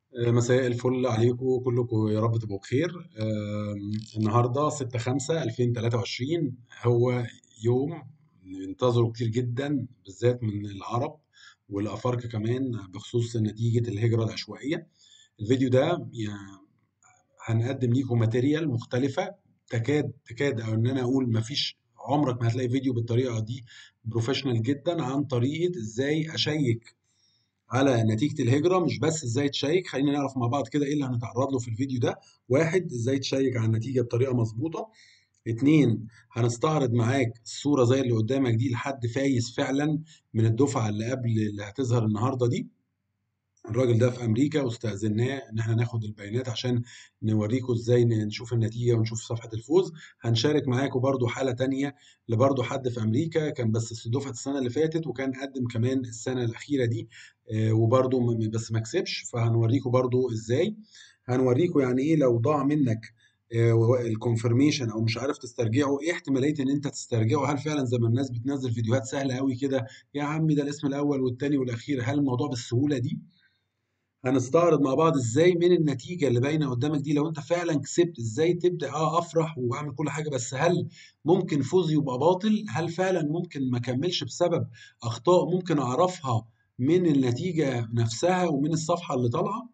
مساء الفل عليكم كلكم يا رب تبقوا بخير آم، النهارده 6 5 2023 هو يوم ننتظره كتير جدا بالذات من العرب والافارقه كمان بخصوص نتيجه الهجره العشوائيه الفيديو ده يعني هنقدم ليكم ماتيريال مختلفه تكاد تكاد او ان انا اقول مفيش عمرك ما هتلاقي فيديو بالطريقه دي بروفيشنال جدا عن طريقه ازاي اشيك على نتيجة الهجرة مش بس ازاي تشيك خلينا نعرف مع بعض كده ايه اللي هنتعرض له في الفيديو ده واحد ازاي تشيك على النتيجة بطريقة مظبوطة اتنين هنستعرض معاك الصورة زي اللي قدامك دي لحد فايز فعلا من الدفعة اللي قبل اللي هتظهر النهاردة دي الراجل ده في امريكا واستأذناه ان احنا ناخد البيانات عشان نوريكم ازاي نشوف النتيجه ونشوف صفحه الفوز هنشارك معاكم برضو حاله تانية لبرضو حد في امريكا كان بس دفعه السنه اللي فاتت وكان قدم كمان السنه الاخيره دي آه، وبرضو م- بس ما كسبش فهنوريكم برضو ازاي هنوريكم يعني ايه لو ضاع منك الكونفirmation او مش عارف تسترجعه ايه احتماليه ان انت تسترجعه هل فعلا زي ما الناس بتنزل فيديوهات سهله قوي كده يا عمي ده الاسم الاول والتاني والاخير هل الموضوع بالسهوله دي هنستعرض مع بعض ازاي من النتيجة اللي باينة قدامك دي لو انت فعلا كسبت ازاي تبدأ اه افرح واعمل كل حاجة بس هل ممكن فوزي يبقى باطل؟ هل فعلا ممكن ما اكملش بسبب اخطاء ممكن اعرفها من النتيجة نفسها ومن الصفحة اللي طالعة؟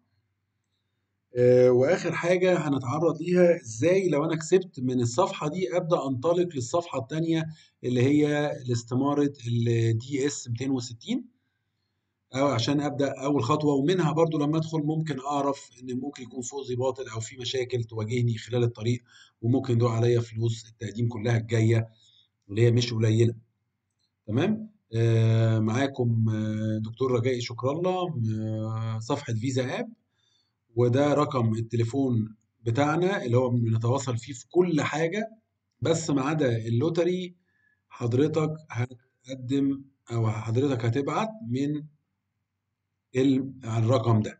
آه واخر حاجة هنتعرض ليها ازاي لو انا كسبت من الصفحة دي ابدأ انطلق للصفحة التانية اللي هي لاستمارة الدي اس 260 أو عشان أبدأ أول خطوة ومنها برضو لما أدخل ممكن أعرف إن ممكن يكون فوزي باطل أو في مشاكل تواجهني خلال الطريق وممكن يدور عليا فلوس التقديم كلها الجاية اللي هي مش قليلة تمام آه معاكم آه دكتور رجائي شكر الله آه صفحة فيزا آب وده رقم التليفون بتاعنا اللي هو بنتواصل فيه في كل حاجة بس ما عدا اللوتري حضرتك هتقدم أو حضرتك هتبعت من ال- على الرقم ده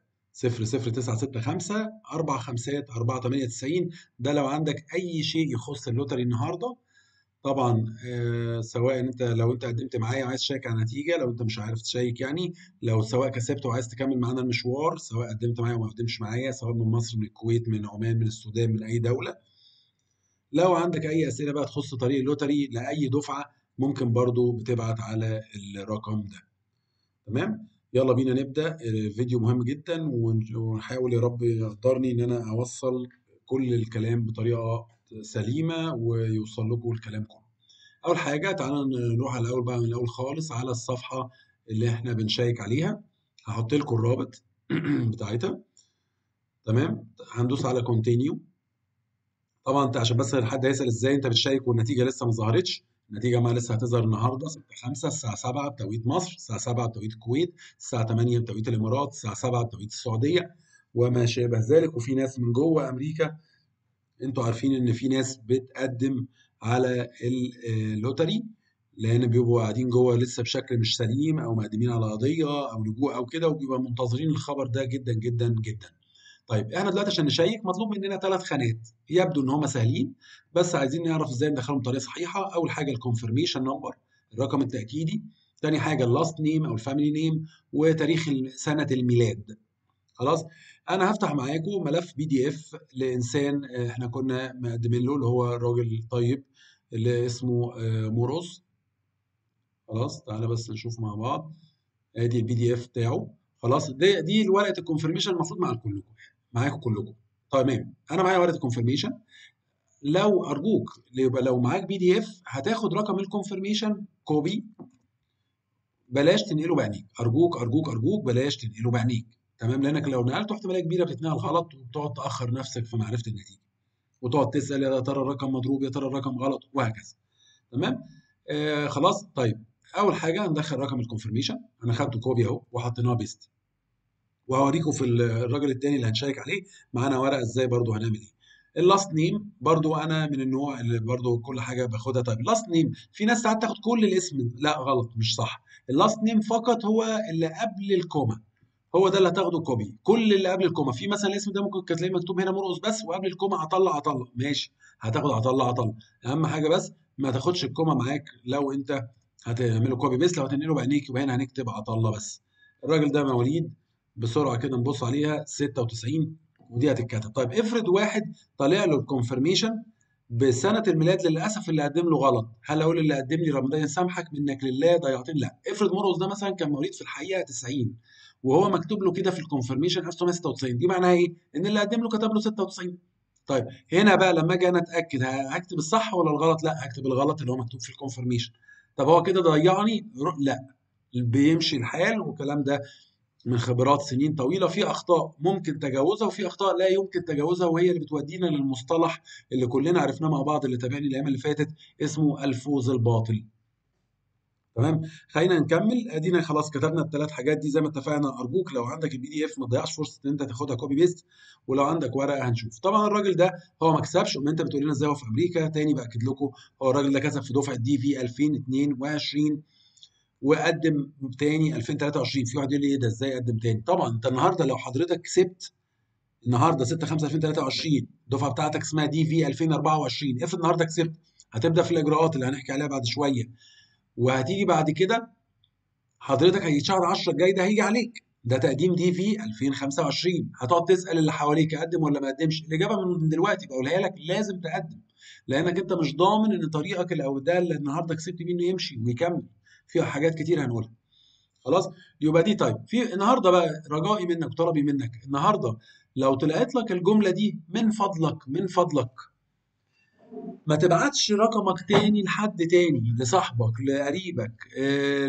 00965 4 خمسات 4 8 90 ده لو عندك اي شيء يخص اللوتري النهارده طبعا آه سواء انت لو انت قدمت معايا وعايز تشيك على نتيجه لو انت مش عارف تشيك يعني لو سواء كسبت وعايز تكمل معانا المشوار سواء قدمت معايا وما قدمتش معايا سواء من مصر من الكويت من عمان من السودان من اي دوله لو عندك اي اسئله بقى تخص طريق اللوتري لاي دفعه ممكن برضو بتبعت على الرقم ده تمام يلا بينا نبدأ الفيديو مهم جدا ونج- ونحاول يا رب يقدرني ان انا اوصل كل الكلام بطريقة سليمة ويوصل لكم الكلام كله اول حاجة تعالى نروح على الاول بقى من الاول خالص على الصفحة اللي احنا بنشيك عليها هحط لكم الرابط بتاعتها تمام هندوس على كونتينيو طبعا انت عشان بس حد هيسأل ازاي انت بتشيك والنتيجة لسه ما ظهرتش النتيجة ما لسه هتظهر النهارده 6 5 الساعة 7 بتوقيت مصر الساعة 7 بتوقيت الكويت الساعة 8 بتوقيت الامارات الساعة 7 بتوقيت السعودية وما شابه ذلك وفي ناس من جوه امريكا انتوا عارفين ان في ناس بتقدم على اللوتري لان بيبقوا قاعدين جوه لسه بشكل مش سليم او مقدمين على قضية او لجوء او كده وبيبقى منتظرين الخبر ده جدا جدا جدا طيب احنا دلوقتي عشان نشيك مطلوب مننا ثلاث خانات يبدو ان هم سهلين بس عايزين نعرف ازاي ندخلهم بطريقه صحيحه اول حاجه الكونفirmation نمبر الرقم التاكيدي تاني حاجه اللاست نيم او الفاميلي نيم وتاريخ سنه الميلاد خلاص انا هفتح معاكم ملف بي دي اف لانسان آه، احنا كنا مقدمين له اللي هو راجل طيب اللي اسمه آه، موروز خلاص تعالى بس نشوف مع بعض ادي البي دي اف بتاعه خلاص دي دي ورقه الكونفirmation المفروض مع كلكم معاكم كلكم تمام انا معايا ورقه الكونفirmation لو ارجوك يبقى لو معاك بي دي اف هتاخد رقم الكونفirmation كوبي بلاش تنقله بعينيك ارجوك ارجوك ارجوك بلاش تنقله بعينيك تمام لانك لو نقلته احتماليه كبيره بتتنقل غلط وبتقعد تاخر نفسك في معرفه النتيجه وتقعد تسال يا ترى الرقم مضروب يا ترى الرقم غلط وهكذا تمام آه خلاص طيب اول حاجه هندخل رقم الكونفirmation انا خدته كوبي اهو وحطيناه بيست وهوريكم في الراجل التاني اللي هنشارك عليه معانا ورقه ازاي برضو هنعمل ايه اللاست نيم برضو انا من النوع اللي برضو كل حاجه باخدها طيب اللاست نيم في ناس ساعات تاخد كل الاسم لا غلط مش صح اللاست نيم فقط هو اللي قبل الكوما هو ده اللي هتاخده كوبي كل اللي قبل الكوما في مثلا الاسم ده ممكن كان تلاقيه مكتوب هنا مرقص بس وقبل الكوما عطله عطله ماشي هتاخد عطله عطله اهم حاجه بس ما تاخدش الكوما معاك لو انت هتعمله كوبي بس لو هتنقله بعينيك يبقى هنا هنكتب عطله بس الراجل ده مواليد بسرعه كده نبص عليها 96 ودي هتتكتب طيب افرض واحد طالع له الكونفرميشن بسنه الميلاد للاسف اللي قدم له غلط هل اقول اللي قدم لي رمضان يسامحك منك لله ضيعتني لا افرض مرقص ده مثلا كان مواليد في الحقيقه 90 وهو مكتوب له كده في الكونفرميشن 1996 دي معناها ايه ان اللي قدم له كتب له 96 طيب هنا بقى لما اجي انا اتاكد هكتب الصح ولا الغلط لا هكتب الغلط اللي هو مكتوب في الكونفرميشن طب هو كده ضيعني لا بيمشي الحال والكلام ده من خبرات سنين طويلة في أخطاء ممكن تجاوزها وفي أخطاء لا يمكن تجاوزها وهي اللي بتودينا للمصطلح اللي كلنا عرفناه مع بعض اللي تابعني الأيام اللي فاتت اسمه الفوز الباطل تمام خلينا نكمل ادينا خلاص كتبنا الثلاث حاجات دي زي ما اتفقنا ارجوك لو عندك البي دي اف ما تضيعش فرصه ان انت تاخدها كوبي بيست ولو عندك ورقه هنشوف طبعا الراجل ده هو ما كسبش وما انت بتقول لنا ازاي هو في امريكا تاني باكد لكم هو الراجل ده كسب في دفعه دي في 2022 وقدم تاني 2023 في واحد يقول لي ايه ده ازاي قدم تاني طبعا انت النهارده لو حضرتك كسبت النهارده 6 5 2023 الدفعه بتاعتك اسمها دي في 2024 افرض النهارده كسبت هتبدا في الاجراءات اللي هنحكي عليها بعد شويه وهتيجي بعد كده حضرتك هيجي شهر 10 الجاي ده هيجي عليك ده تقديم دي في 2025 هتقعد تسال اللي حواليك اقدم ولا ما اقدمش الاجابه من دلوقتي بقولها لك لازم تقدم لانك انت مش ضامن ان طريقك او ده اللي النهارده كسبت بيه انه يمشي ويكمل فيها حاجات كتير هنقولها خلاص يبقى دي طيب في النهارده بقى رجائي منك وطلبي منك النهارده لو طلعت لك الجمله دي من فضلك من فضلك ما تبعتش رقمك تاني لحد تاني لصاحبك لقريبك آه،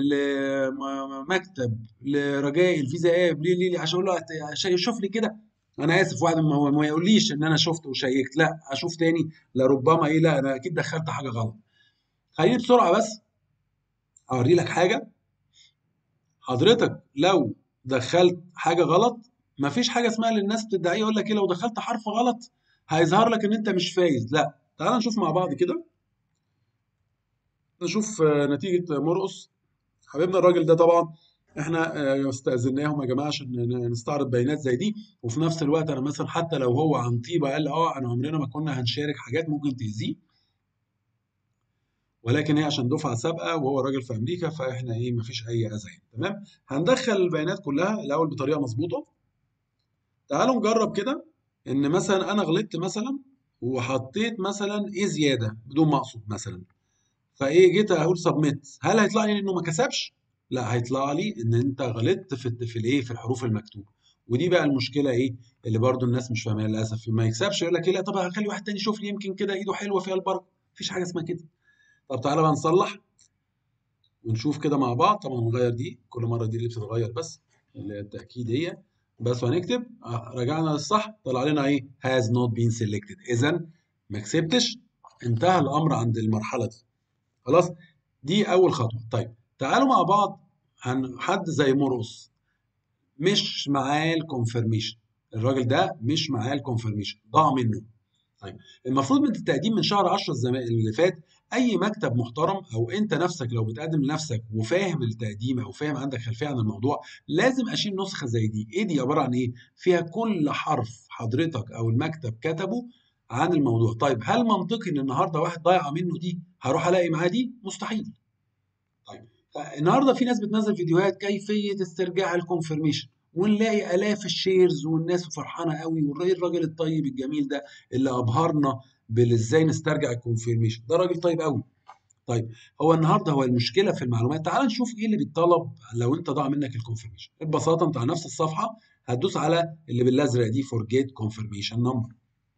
لمكتب لرجاء الفيزا اب ليه ليه ليه عشان اقول له شوف لي كده انا اسف واحد ما, ما يقوليش ان انا شفت وشيكت لا اشوف تاني لربما ايه لا انا اكيد دخلت حاجه غلط خليني بسرعه بس اوري لك حاجه حضرتك لو دخلت حاجه غلط مفيش حاجه اسمها اللي الناس بتدعيه يقول لك ايه لو دخلت حرف غلط هيظهر لك ان انت مش فايز لا تعال نشوف مع بعض كده نشوف نتيجه مرقص حبيبنا الراجل ده طبعا احنا آه، استاذناهم يا جماعه عشان نستعرض بيانات زي دي وفي نفس الوقت انا مثلا حتى لو هو عن طيبه قال اه انا عمرنا ما كنا هنشارك حاجات ممكن تاذيه ولكن هي عشان دفعه سابقه وهو راجل في امريكا فاحنا ايه مفيش اي اذى يعني تمام هندخل البيانات كلها الاول بطريقه مظبوطه تعالوا نجرب كده ان مثلا انا غلطت مثلا وحطيت مثلا ايه زياده بدون ما اقصد مثلا فايه جيت اقول سبميت هل هيطلع لي انه ما كسبش لا هيطلع لي ان انت غلطت في في الايه في الحروف المكتوبه ودي بقى المشكله ايه اللي برضو الناس مش فاهماها للاسف ما يكسبش يقول لك ايه لا طب هخلي واحد تاني يشوف لي يمكن كده ايده حلوه فيها البركه مفيش حاجه اسمها كده طب تعالى بقى نصلح ونشوف كده مع بعض طبعا نغير دي كل مره دي اللي بتتغير بس اللي هي التاكيد هي بس وهنكتب آه، رجعنا للصح طلع لنا ايه has not been selected اذا ما كسبتش انتهى الامر عند المرحله دي خلاص دي اول خطوه طيب تعالوا مع بعض عن حد زي مرقص مش معاه الكونفرميشن الراجل ده مش معاه الكونفرميشن ضاع منه طيب المفروض من التقديم من شهر 10 اللي فات اي مكتب محترم او انت نفسك لو بتقدم لنفسك وفاهم التقديم او فاهم عندك خلفيه عن الموضوع لازم اشيل نسخه زي دي ايه دي عباره عن ايه فيها كل حرف حضرتك او المكتب كتبه عن الموضوع طيب هل منطقي ان النهارده واحد ضايعه منه دي هروح الاقي معاه دي مستحيل طيب النهارده في ناس بتنزل فيديوهات كيفيه استرجاع الكونفirmation ونلاقي الاف الشيرز والناس فرحانه قوي والراجل الطيب الجميل ده اللي ابهرنا بالازاي نسترجع الكونفيرميشن ده راجل طيب قوي طيب هو النهارده هو المشكله في المعلومات تعال نشوف ايه اللي بيتطلب لو انت ضاع منك الكونفيرميشن ببساطه انت على نفس الصفحه هتدوس على اللي بالازرق دي فورجيت كونفيرميشن نمبر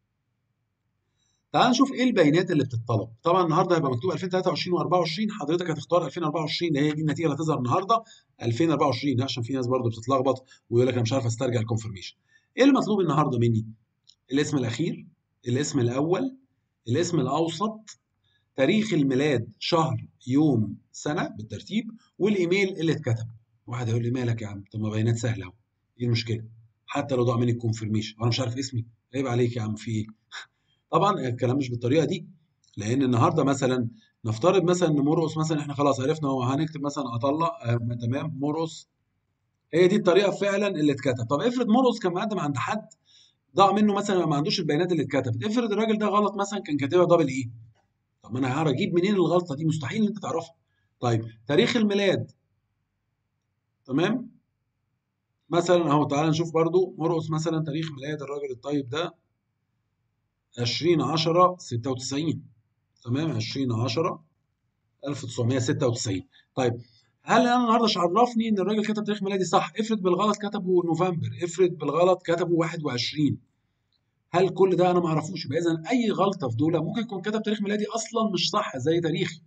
تعال نشوف ايه البيانات اللي بتطلب طبعا النهارده هيبقى مكتوب 2023 و24 حضرتك هتختار 2024 هي دي النتيجه اللي هتظهر النهارده 2024 عشان في ناس برضه بتتلخبط ويقول لك انا مش عارف استرجع الكونفيرميشن ايه المطلوب النهارده مني الاسم الاخير الاسم الاول الاسم الاوسط تاريخ الميلاد شهر يوم سنه بالترتيب والايميل اللي اتكتب واحد هيقول لي مالك يا عم طب ما بيانات سهله اهو ايه المشكله حتى لو ضاع مني الكونفيرميشن وانا مش عارف اسمي عيب عليك يا عم في ايه طبعا الكلام مش بالطريقه دي لان النهارده مثلا نفترض مثلا ان مرقص مثلا احنا خلاص عرفنا هو هنكتب مثلا اطلع آه تمام مرقص هي دي الطريقه فعلا اللي اتكتب طب افرض مرقص كان مقدم عند حد ضاع منه مثلا ما عندوش البيانات اللي اتكتبت افرض الراجل ده غلط مثلا كان كاتبها دبل ايه طب ما انا هعرف اجيب منين الغلطه دي مستحيل ان انت تعرفها طيب تاريخ الميلاد تمام مثلا اهو تعالى نشوف برضو مرقص مثلا تاريخ ميلاد الراجل الطيب ده 20 10 96 تمام 20 10 1996 طيب هل انا النهارده مش عرفني ان الراجل كتب تاريخ ميلادي صح افرض بالغلط كتبه نوفمبر افرض بالغلط كتبه 21 هل كل ده انا ما اعرفوش يبقى اذا اي غلطه في دول ممكن يكون كتب تاريخ ميلادي اصلا مش صح زي تاريخي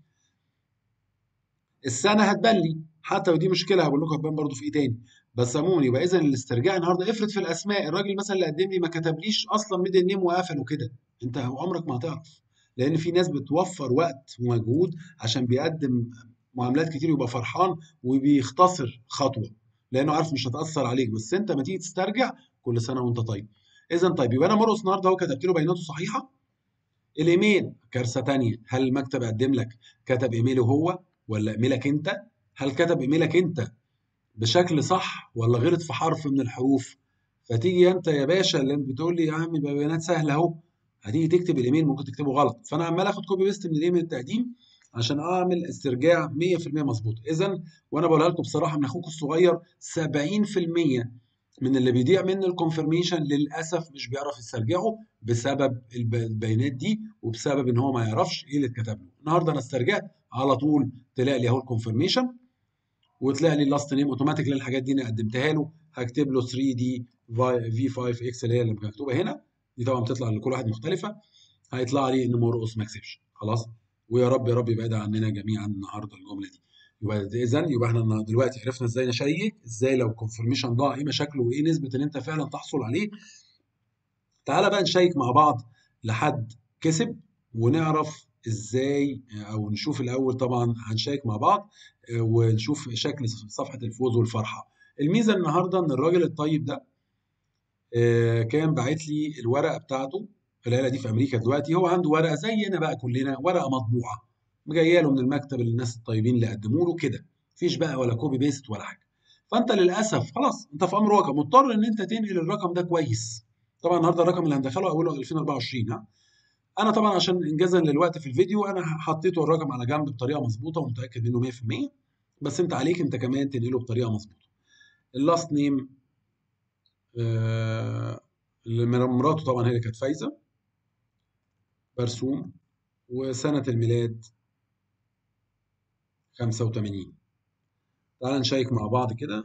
السنه هتبان لي حتى ودي مشكله هقول لكم هتبان برضه في ايه تاني بس عموما يبقى اذا الاسترجاع النهارده افرض في الاسماء الراجل مثلا اللي قدم لي ما كتبليش اصلا ميدل نيم وقفل وكده انت عمرك ما هتعرف لان في ناس بتوفر وقت ومجهود عشان بيقدم معاملات كتير ويبقى فرحان وبيختصر خطوه لانه عارف مش هتاثر عليك بس انت ما تيجي تسترجع كل سنه وانت طيب اذا طيب يبقى انا مرقص النهارده اهو كتبت له بياناته صحيحه الايميل كارثه تانية هل المكتب قدم لك كتب ايميله هو ولا ايميلك انت هل كتب ايميلك انت بشكل صح ولا غلط في حرف من الحروف فتيجي انت يا باشا اللي انت بتقول لي يا عم يبقى بيانات سهله اهو هتيجي تكتب الايميل ممكن تكتبه غلط فانا عمال اخد كوبي بيست من الايميل التقديم عشان اعمل استرجاع 100% مظبوط اذا وانا بقولها لكم بصراحه من اخوك الصغير 70% من اللي بيضيع منه الكونفirmation للاسف مش بيعرف يسترجعه بسبب البيانات دي وبسبب ان هو ما يعرفش ايه اللي اتكتب له النهارده انا استرجعت على طول تلاقي لي اهو الكونفirmation وتلاقي لي اللاست نيم اوتوماتيك للحاجات دي انا قدمتها له هكتب له 3 دي في 5 اكس اللي هي اللي مكتوبه هنا دي طبعا بتطلع لكل واحد مختلفه هيطلع لي ان مرقص ما كسبش خلاص ويا رب يا رب يبعد عننا جميعا النهارده الجمله دي يبقى اذا يبقى احنا دلوقتي عرفنا ازاي نشيك ازاي لو الكونفرميشن ضاع ايه مشاكله وايه نسبه ان انت فعلا تحصل عليه تعالى بقى نشيك مع بعض لحد كسب ونعرف ازاي او نشوف الاول طبعا هنشيك مع بعض ونشوف شكل صفحه الفوز والفرحه الميزه النهارده ان الراجل الطيب ده كان باعت لي الورقه بتاعته العيله دي في امريكا دلوقتي هو عنده ورقه زينا بقى كلنا ورقه مطبوعه جايه له من المكتب الناس الطيبين اللي قدموا له كده مفيش بقى ولا كوبي بيست ولا حاجه فانت للاسف خلاص انت في امر واقع مضطر ان انت تنقل الرقم ده كويس طبعا النهارده الرقم اللي هندخله اوله 2024 ها انا طبعا عشان انجازا للوقت في الفيديو انا حطيته الرقم على جنب بطريقه مظبوطه ومتاكد منه 100% بس انت عليك انت كمان تنقله بطريقه مظبوطه اللاست نيم آه مراته طبعا هي اللي كانت فايزه برسوم وسنه الميلاد 85 تعال نشيك مع بعض كده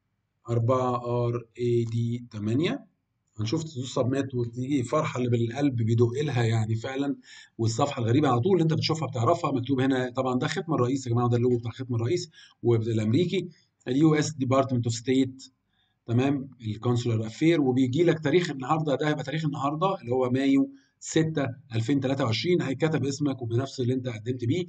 4 ار اي دي 8 هنشوف تدوس سبميت وتيجي فرحه اللي بالقلب بيدق لها يعني فعلا والصفحه الغريبه على طول اللي انت بتشوفها بتعرفها مكتوب هنا طبعا ده ختم الرئيس يا جماعه ده اللوجو بتاع ختم الرئيس والامريكي اليو اس ديبارتمنت اوف ستيت تمام الكونسولار افير وبيجي لك تاريخ النهارده ده هيبقى تاريخ النهارده اللي هو مايو 6 2023 هيكتب اسمك وبنفس اللي انت قدمت بيه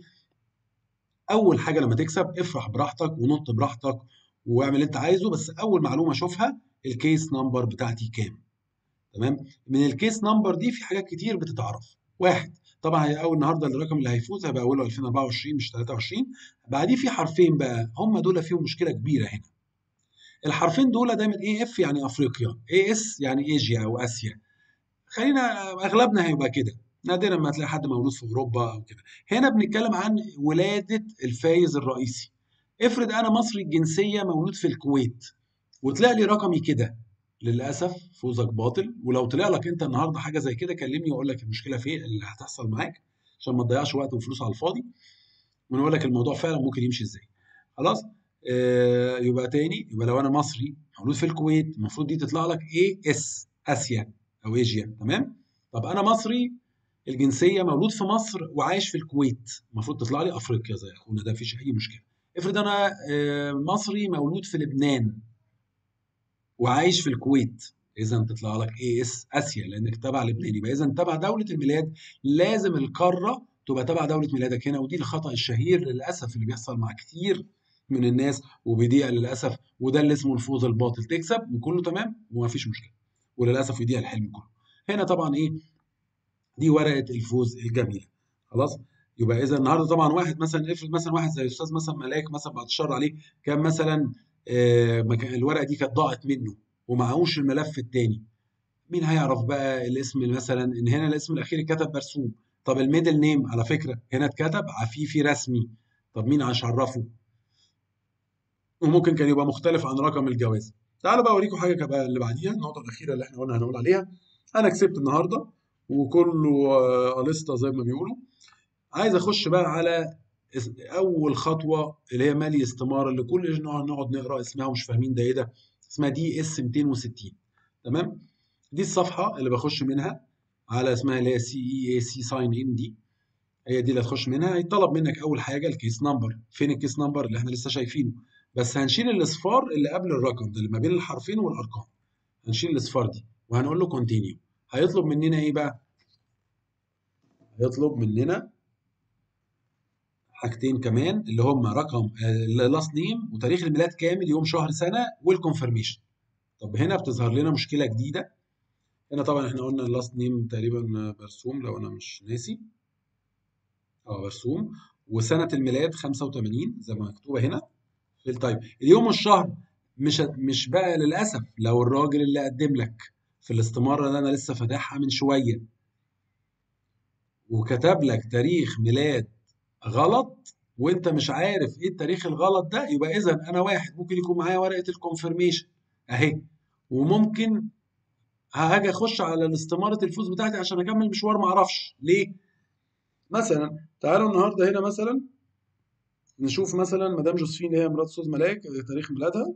اول حاجه لما تكسب افرح براحتك ونط براحتك واعمل اللي انت عايزه بس اول معلومه اشوفها الكيس نمبر بتاعتي كام تمام من الكيس نمبر دي في حاجات كتير بتتعرف واحد طبعا اول النهارده الرقم اللي هيفوز هيبقى اوله 2024 مش 23 بعديه في حرفين بقى هم دول فيهم مشكله كبيره هنا الحرفين دول دايما اي اف يعني افريقيا اي اس يعني ايجيا او اسيا خلينا اغلبنا هيبقى كده نادرا ما تلاقي حد مولود في اوروبا او كده هنا بنتكلم عن ولاده الفايز الرئيسي افرض انا مصري الجنسيه مولود في الكويت وطلع لي رقمي كده للاسف فوزك باطل ولو طلع لك انت النهارده حاجه زي كده كلمني واقول لك المشكله فين اللي هتحصل معاك عشان ما تضيعش وقت وفلوس على الفاضي ونقول لك الموضوع فعلا ممكن يمشي ازاي خلاص آه يبقى تاني يبقى لو انا مصري مولود في الكويت المفروض دي تطلع لك اي اس اسيا او ايجيا تمام طب انا مصري الجنسيه مولود في مصر وعايش في الكويت المفروض تطلع لي افريقيا زي اخونا ده مفيش اي مشكله افرض انا آه مصري مولود في لبنان وعايش في الكويت اذا تطلع لك اي اس اسيا لانك تبع لبنان يبقى اذا تبع دوله الميلاد لازم القاره تبقى تبع دوله ميلادك هنا ودي الخطا الشهير للاسف اللي بيحصل مع كتير من الناس وبيضيع للاسف وده اللي اسمه الفوز الباطل تكسب وكله تمام وما فيش مشكله وللاسف يضيع الحلم كله هنا طبعا ايه دي ورقه الفوز الجميله خلاص يبقى اذا النهارده طبعا واحد مثلا افرض مثلا واحد زي الاستاذ مثلا ملاك مثلا بعد الشر عليه كان مثلا آه الورقه دي كانت ضاعت منه ومعهوش الملف الثاني مين هيعرف بقى الاسم مثلا ان هنا الاسم الاخير اتكتب مرسوم طب الميدل نيم على فكره هنا اتكتب عفيفي رسمي طب مين عشان عرفه وممكن كان يبقى مختلف عن رقم الجواز تعالوا بقى اوريكم حاجه كبقى اللي بعديها النقطه الاخيره اللي احنا قلنا هنقول عليها انا كسبت النهارده وكله آه، اليستا زي ما بيقولوا عايز اخش بقى على اس- اول خطوه اللي هي مالي استماره اللي كل نوع نقعد نقرا اسمها ومش فاهمين ده ايه ده اسمها دي اس 260 تمام دي الصفحه اللي بخش منها على اسمها اللي هي سي اي اي سي ساين ان دي هي دي اللي هتخش منها هيطلب منك اول حاجه الكيس نمبر فين الكيس نمبر اللي احنا لسه شايفينه بس هنشيل الاصفار اللي قبل الرقم ده اللي ما بين الحرفين والارقام هنشيل الاصفار دي وهنقول له كونتينيو هيطلب مننا ايه بقى هيطلب مننا حاجتين كمان اللي هم رقم اللاست نيم وتاريخ الميلاد كامل يوم شهر سنه والكونفirmation طب هنا بتظهر لنا مشكله جديده هنا طبعا احنا قلنا اللاست نيم تقريبا مرسوم لو انا مش ناسي اه مرسوم وسنه الميلاد 85 زي ما مكتوبه هنا في التايب اليوم والشهر مش مش بقى للاسف لو الراجل اللي قدم لك في الاستماره اللي انا لسه فاتحها من شويه وكتب لك تاريخ ميلاد غلط وانت مش عارف ايه التاريخ الغلط ده يبقى اذا انا واحد ممكن يكون معايا ورقه الكونفirmation اهي وممكن هاجي اخش على الاستماره الفوز بتاعتي عشان اكمل مشوار ما اعرفش ليه مثلا تعالوا النهارده هنا مثلا نشوف مثلا مدام جوزفين اللي هي مرات استاذ ملاك تاريخ ميلادها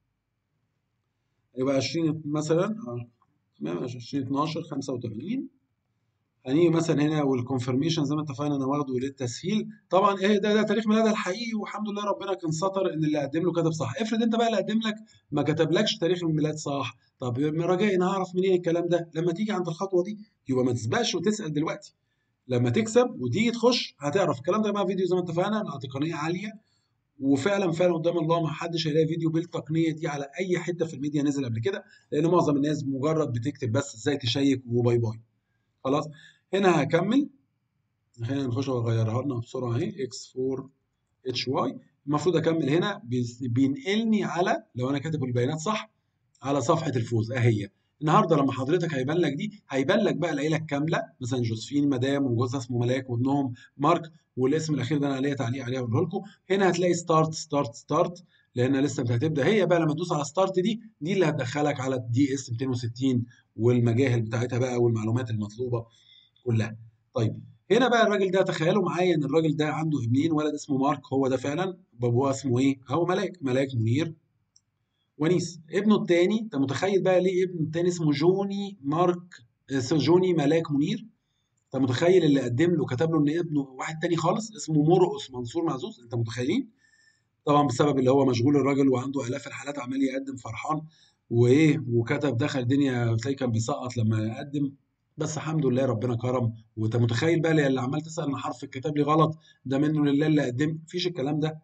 يبقى 20 مثلا اه تمام 20 12 85 هنيجي مثلا هنا والكونفirmation زي ما اتفقنا انا واخده للتسهيل طبعا ايه ده ده تاريخ ميلادها الحقيقي والحمد لله ربنا كان ستر ان اللي قدم له كتب صح افرض انت بقى اللي قدم لك ما كتبلكش تاريخ الميلاد صح طب رجائي انا هعرف منين الكلام ده لما تيجي عند الخطوه دي يبقى ما تسبقش وتسال دلوقتي لما تكسب وتيجي تخش هتعرف الكلام ده بقى فيديو زي ما اتفقنا على تقنيه عاليه وفعلا فعلا قدام الله ما حدش هيلاقي فيديو بالتقنيه دي على اي حته في الميديا نزل قبل كده لان معظم الناس مجرد بتكتب بس ازاي تشيك وباي باي خلاص هنا هكمل خلينا نخش واغيرها لنا بسرعه اهي x4 hy المفروض اكمل هنا بيس- بينقلني على لو انا كاتب البيانات صح على صفحه الفوز اهي النهارده لما حضرتك هيبان لك دي هيبان لك بقى العيله الكامله مثلا جوزفين مدام وجوزها اسمه ملاك وابنهم مارك والاسم الاخير ده انا عليه تعليق عليه اقوله لكم هنا هتلاقي ستارت ستارت ستارت لان لسه انت هتبدا هي بقى لما تدوس على ستارت دي دي اللي هتدخلك على الدي اس 260 والمجاهل بتاعتها بقى والمعلومات المطلوبه كلها طيب هنا بقى الراجل ده تخيلوا معايا ان الراجل ده عنده ابنين ولد اسمه مارك هو ده فعلا بابوه اسمه ايه هو ملاك ملاك منير ونيس ابنه التاني انت متخيل بقى ليه ابنه التاني اسمه جوني مارك اسمه جوني ملاك منير انت متخيل اللي قدم له كتب له ان ابنه واحد تاني خالص اسمه مرقص منصور معزوز انت متخيلين طبعا بسبب اللي هو مشغول الراجل وعنده الاف الحالات عمال يقدم فرحان وايه وكتب دخل الدنيا تلاقيه كان بيسقط لما يقدم بس الحمد لله ربنا كرم وانت متخيل بقى اللي عمال تسال ان حرف الكتاب لي غلط ده منه لله اللي قدم مفيش الكلام ده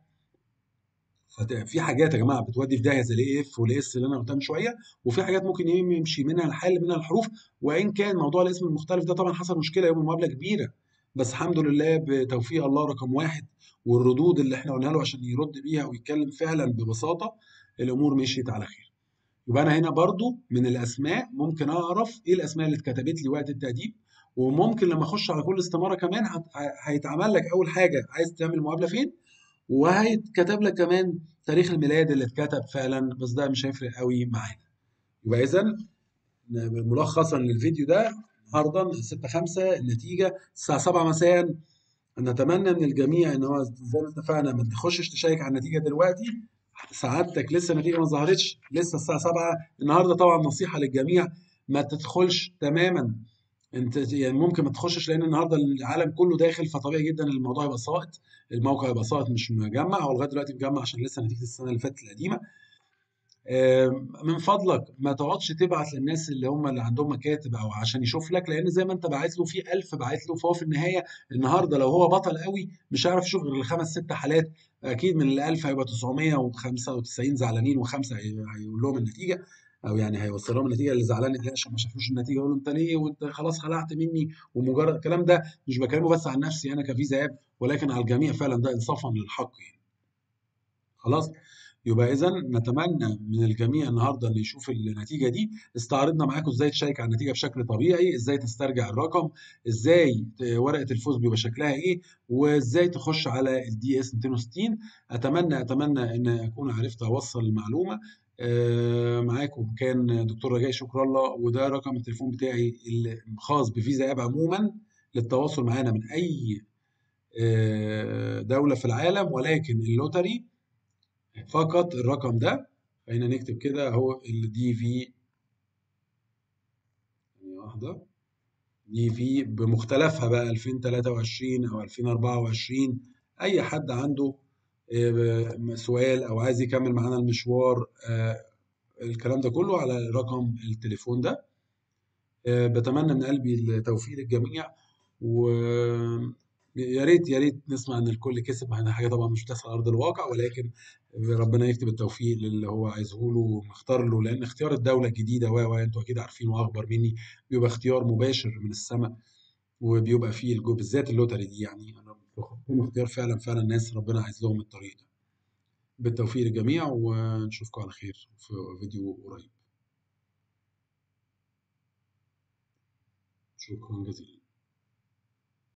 فت- في حاجات يا جماعه بتودي في داهيه زي الاي اف والاس اللي انا قلتها من شويه وفي حاجات ممكن يمشي منها الحل منها الحروف وان كان موضوع الاسم المختلف ده طبعا حصل مشكله يوم المقابله كبيره بس الحمد لله بتوفيق الله رقم واحد والردود اللي احنا قلنا له عشان يرد بيها ويتكلم فعلا ببساطه الامور مشيت على خير يبقى انا هنا برضو من الاسماء ممكن اعرف ايه الاسماء اللي اتكتبت لي وقت التقديم وممكن لما اخش على كل استماره كمان هت- هيتعمل لك اول حاجه عايز تعمل مقابله فين وهيتكتب لك كمان تاريخ الميلاد اللي اتكتب فعلا بس ده مش هيفرق قوي معانا يبقى اذا ملخصا للفيديو ده النهارده 6 5 النتيجه الساعه 7 مساء نتمنى من الجميع ان هو زي ما اتفقنا ما تخشش تشيك على النتيجه دلوقتي سعادتك لسه النتيجه ما ظهرتش لسه الساعه 7 النهارده طبعا نصيحه للجميع ما تدخلش تماما انت يعني ممكن ما تخشش لان النهارده العالم كله داخل فطبيعي جدا الموضوع يبقى ساقط الموقع يبقى ساقط مش مجمع هو لغايه دلوقتي مجمع عشان لسه نتيجه السنه اللي فاتت القديمه آم، من فضلك ما تقعدش تبعت للناس اللي هم اللي عندهم مكاتب او عشان يشوف لك لان زي ما انت باعت له في 1000 باعت له فهو في النهايه النهارده لو هو بطل قوي مش هيعرف يشوف غير الخمس ست حالات اكيد من ال 1000 هيبقى 995 زعلانين وخمسه هي- هيقول لهم النتيجه او يعني هيوصل لهم النتيجه اللي زعلان ليه عشان ما شافوش النتيجه يقول له انت ليه وانت خلاص خلعت مني ومجرد الكلام ده مش بكلمه بس عن نفسي انا كفيزا اب ولكن على الجميع فعلا ده انصافا للحق يعني خلاص يبقى اذا نتمنى من الجميع النهارده ان يشوف النتيجه دي استعرضنا معاكم ازاي تشيك على النتيجه بشكل طبيعي ازاي تسترجع الرقم ازاي ت- ورقه الفوز بيبقى شكلها ايه وازاي تخش على الدي اس 260 اتمنى اتمنى ان اكون عرفت اوصل المعلومه آه، معاكم كان دكتور رجاء شكر الله وده رقم التليفون بتاعي الخاص بفيزا اب عموما للتواصل معانا من اي آه، دولة في العالم ولكن اللوتري فقط الرقم ده خلينا نكتب كده اهو الدي في ثانية واحدة دي في بمختلفها بقى 2023 او 2024 اي حد عنده آه، سؤال او عايز يكمل معانا المشوار آه، الكلام ده كله على رقم التليفون ده آه، بتمنى من قلبي التوفيق للجميع و يا ريت يا ريت نسمع ان الكل كسب مع انها حاجه طبعا مش بتحصل على ارض الواقع ولكن ربنا يكتب التوفيق للي هو عايزه له ومختار له لان اختيار الدوله الجديده و و انتوا اكيد عارفين واخبر مني بيبقى اختيار مباشر من السماء وبيبقى فيه الجو بالذات اللوتري دي يعني انا بيكون اختيار فعلا فعلا ناس ربنا عايز لهم الطريق ده بالتوفيق للجميع ونشوفكم على خير في فيديو قريب شكرا جزيلا